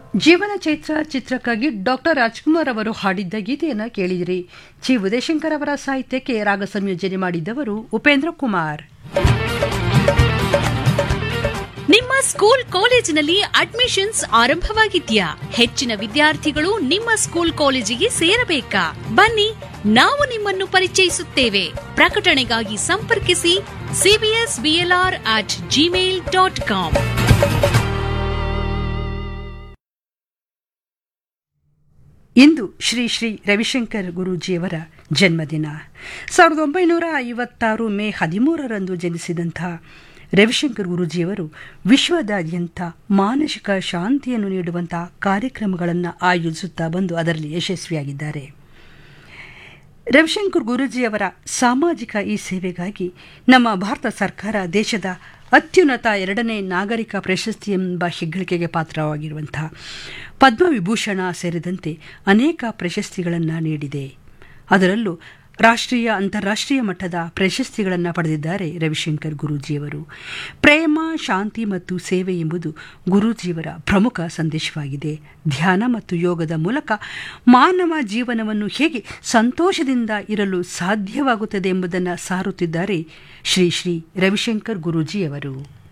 ಜೀವನ ಚೈತ್ರ ಚಿತ್ರಕ್ಕಾಗಿ ಡಾಕ್ಟರ್ ರಾಜ್ಕುಮಾರ್ ಅವರು ಹಾಡಿದ್ದ ಗೀತೆಯನ್ನು ಕೇಳಿದಿರಿ ಜಿ ಉದಯಶಂಕರ್ ಅವರ ಸಾಹಿತ್ಯಕ್ಕೆ ರಾಗ ಸಂಯೋಜನೆ ಮಾಡಿದ್ದವರು ಉಪೇಂದ್ರ ಕುಮಾರ್ ನಿಮ್ಮ ಸ್ಕೂಲ್ ಕಾಲೇಜಿನಲ್ಲಿ ಅಡ್ಮಿಷನ್ಸ್ ಆರಂಭವಾಗಿದ್ಯಾ ಹೆಚ್ಚಿನ ವಿದ್ಯಾರ್ಥಿಗಳು ನಿಮ್ಮ ಸ್ಕೂಲ್ ಕಾಲೇಜಿಗೆ ಸೇರಬೇಕಾ ಬನ್ನಿ ನಾವು ನಿಮ್ಮನ್ನು ಪರಿಚಯಿಸುತ್ತೇವೆ ಪ್ರಕಟಣೆಗಾಗಿ ಸಂಪರ್ಕಿಸಿ CBS BLR at Gmail dot com ಇಂದು ಶ್ರೀ ಶ್ರೀ ರವಿಶಂಕರ್ ಗುರೂಜಿಯವರ ಜನ್ಮದಿನ ಸಾವಿರದ ಒಂಬೈನೂರ ಐವತ್ತಾರು ಮೇ ಹದಿಮೂರರಂದು ಜನಿಸಿದಂಥ ರವಿಶಂಕರ್ ಗುರೂಜಿಯವರು ವಿಶ್ವದಾದ್ಯಂತ ಮಾನಸಿಕ ಶಾಂತಿಯನ್ನು ನೀಡುವಂಥ ಕಾರ್ಯಕ್ರಮಗಳನ್ನು ಆಯೋಜಿಸುತ್ತಾ ಬಂದು ಅದರಲ್ಲಿ ಯಶಸ್ವಿಯಾಗಿದ್ದಾರೆ ರವಿಶಂಕರ್ ಗುರೂಜಿಯವರ ಸಾಮಾಜಿಕ ಈ ಸೇವೆಗಾಗಿ ನಮ್ಮ ಭಾರತ ಸರ್ಕಾರ ದೇಶದ ಅತ್ಯುನ್ನತ ಎರಡನೇ ನಾಗರಿಕ ಪ್ರಶಸ್ತಿ ಎಂಬ ಹೆಗ್ಗಳಿಕೆಗೆ ಪಾತ್ರವಾಗಿರುವಂಥ ಪದ್ಮವಿಭೂಷಣ ಸೇರಿದಂತೆ ಅನೇಕ ಪ್ರಶಸ್ತಿಗಳನ್ನು ನೀಡಿದೆ ಅದರಲ್ಲೂ ರಾಷ್ಟ್ರೀಯ ಅಂತಾರಾಷ್ಟ್ರೀಯ ಮಟ್ಟದ ಪ್ರಶಸ್ತಿಗಳನ್ನು ಪಡೆದಿದ್ದಾರೆ ರವಿಶಂಕರ್ ಗುರೂಜಿಯವರು ಪ್ರೇಮ ಶಾಂತಿ ಮತ್ತು ಸೇವೆ ಎಂಬುದು ಗುರೂಜಿಯವರ ಪ್ರಮುಖ ಸಂದೇಶವಾಗಿದೆ ಧ್ಯಾನ ಮತ್ತು ಯೋಗದ ಮೂಲಕ ಮಾನವ ಜೀವನವನ್ನು ಹೇಗೆ ಸಂತೋಷದಿಂದ ಇರಲು ಸಾಧ್ಯವಾಗುತ್ತದೆ ಎಂಬುದನ್ನು ಸಾರುತ್ತಿದ್ದಾರೆ ಶ್ರೀ ಶ್ರೀ ರವಿಶಂಕರ್ ಗುರೂಜಿಯವರು